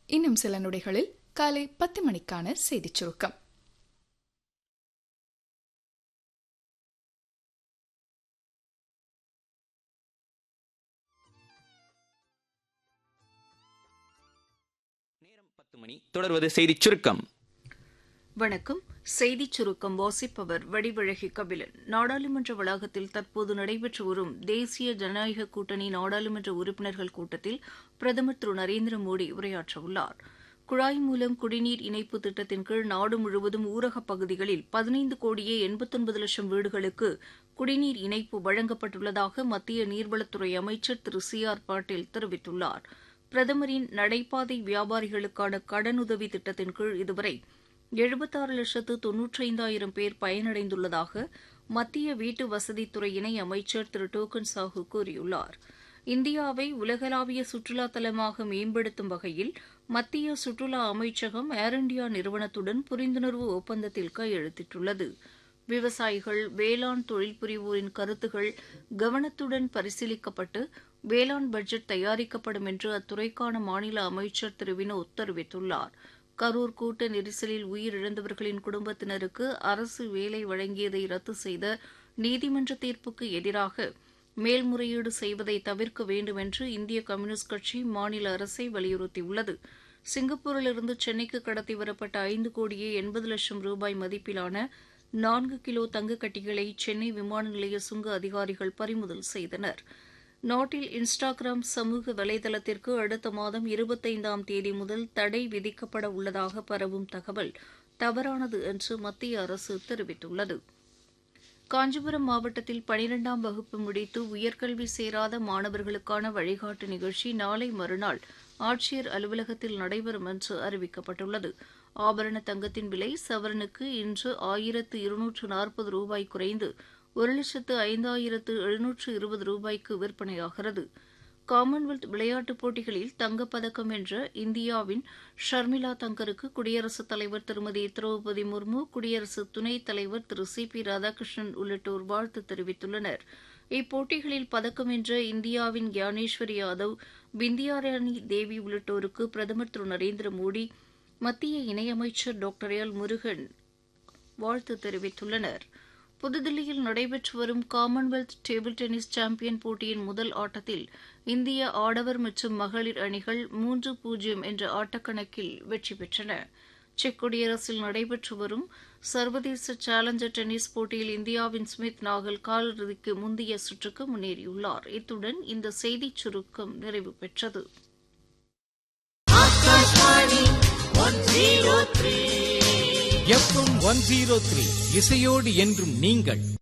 இன்னும் சில நொடிகளில் காலை பத்து மணிக்கான செய்திச் சுருக்கம் நேரம் பத்து மணி தொடர்வது செய்திச் சுருக்கம் வணக்கம் செய்திச் சுருக்கம் வாசிப்பவர் வடிவழகி கபிலன் நாடாளுமன்ற வளாகத்தில் தற்போது நடைபெற்று வரும் தேசிய ஜனநாயக கூட்டணி நாடாளுமன்ற உறுப்பினர்கள் கூட்டத்தில் பிரதமர் திரு நரேந்திர மோடி உரையாற்றவுள்ளார் குழாய் மூலம் குடிநீர் இணைப்பு திட்டத்தின் கீழ் நாடு முழுவதும் ஊரகப் பகுதிகளில் பதினைந்து கோடியே எண்பத்தொன்பது லட்சம் வீடுகளுக்கு குடிநீர் இணைப்பு வழங்கப்பட்டுள்ளதாக மத்திய நீர்வளத்துறை அமைச்சர் திரு சி ஆர் பாட்டீல் தெரிவித்துள்ளார் பிரதமரின் நடைபாதை வியாபாரிகளுக்கான கடனுதவி திட்டத்தின் கீழ் இதுவரை எழுபத்தாறு லட்சத்து தொன்னூற்றைந்தாயிரம் பேர் பயனடைந்துள்ளதாக மத்திய வீட்டு வசதித்துறை இணை அமைச்சர் திரு டோக்கன் சாஹூ கூறியுள்ளார் இந்தியாவை உலகளாவிய சுற்றுலா தலமாக மேம்படுத்தும் வகையில் மத்திய சுற்றுலா அமைச்சகம் ஏர் இண்டியா நிறுவனத்துடன் புரிந்துணர்வு ஒப்பந்தத்தில் கையெழுத்திட்டுள்ளது விவசாயிகள் வேளாண் தொழில் புரிவோரின் கருத்துகள் கவனத்துடன் பரிசீலிக்கப்பட்டு வேளாண் பட்ஜெட் தயாரிக்கப்படும் என்று அத்துறைக்கான மாநில அமைச்சர் திரு வினோத் தெரிவித்துள்ளார் கரூர் கூட்ட நெரிசலில் உயிரிழந்தவர்களின் குடும்பத்தினருக்கு அரசு வேலை வழங்கியதை ரத்து செய்த நீதிமன்ற தீர்ப்புக்கு எதிராக மேல்முறையீடு செய்வதை தவிர்க்க வேண்டும் என்று இந்திய கம்யூனிஸ்ட் கட்சி மாநில அரசை வலியுறுத்தியுள்ளது சிங்கப்பூரிலிருந்து சென்னைக்கு கடத்தி வரப்பட்ட ஐந்து கோடியே எண்பது லட்சம் ரூபாய் மதிப்பிலான நான்கு கிலோ தங்கக் கட்டிகளை சென்னை விமான நிலைய சுங்க அதிகாரிகள் பறிமுதல் செய்தனர் நாட்டில் இன்ஸ்டாகிராம் சமூக வலைதளத்திற்கு அடுத்த மாதம் இருபத்தைந்தாம் தேதி முதல் தடை விதிக்கப்பட உள்ளதாக பரவும் தகவல் தவறானது என்று மத்திய அரசு தெரிவித்துள்ளது காஞ்சிபுரம் மாவட்டத்தில் பனிரெண்டாம் வகுப்பு முடித்து உயர்கல்வி சேராத மாணவர்களுக்கான வழிகாட்டு நிகழ்ச்சி நாளை மறுநாள் ஆட்சியர் அலுவலகத்தில் நடைபெறும் என்று அறிவிக்கப்பட்டுள்ளது ஆபரண தங்கத்தின் விலை சவரனுக்கு இன்று ஆயிரத்து இருநூற்று நாற்பது ரூபாய் குறைந்து ஒரு லட்சத்து ஐந்தாயிரத்து எழுநூற்று இருபது ரூபாய்க்கு விற்பனையாகிறது காமன்வெல்த் விளையாட்டுப் போட்டிகளில் தங்கப்பதக்கம் வென்ற இந்தியாவின் ஷர்மிளா தங்கருக்கு குடியரசுத் தலைவர் திருமதி திரௌபதி முர்மு குடியரசு துணைத் தலைவர் திரு சி பி ராதாகிருஷ்ணன் உள்ளிட்டோர் வாழ்த்து தெரிவித்துள்ளனர் இப்போட்டிகளில் பதக்கம் வென்ற இந்தியாவின் கியானேஸ்வர் யாதவ் பிந்தியாராணி தேவி உள்ளிட்டோருக்கு பிரதமர் திரு நரேந்திர மோடி மத்திய இணையமைச்சர் டாக்டர் எல் முருகன் வாழ்த்து தெரிவித்துள்ளனர் புதுதில்லியில் நடைபெற்று வரும் காமன்வெல்த் டேபிள் டென்னிஸ் சாம்பியன் போட்டியின் முதல் ஆட்டத்தில் இந்திய ஆடவர் மற்றும் மகளிர் அணிகள் மூன்று பூஜ்ஜியம் என்ற ஆட்டக்கணக்கில் வெற்றி பெற்றன செக் குடியரசில் நடைபெற்று வரும் சர்வதேச சேலஞ்சர் டென்னிஸ் போட்டியில் இந்தியாவின் ஸ்மித் நாகல் காலிறுதிக்கு முந்தைய சுற்றுக்கு முன்னேறியுள்ளார் இத்துடன் இந்த செய்திச் சுருக்கம் நிறைவு பெற்றது எஃப்எம் ஒன் ஜீரோ த்ரீ இசையோடு என்றும் நீங்கள்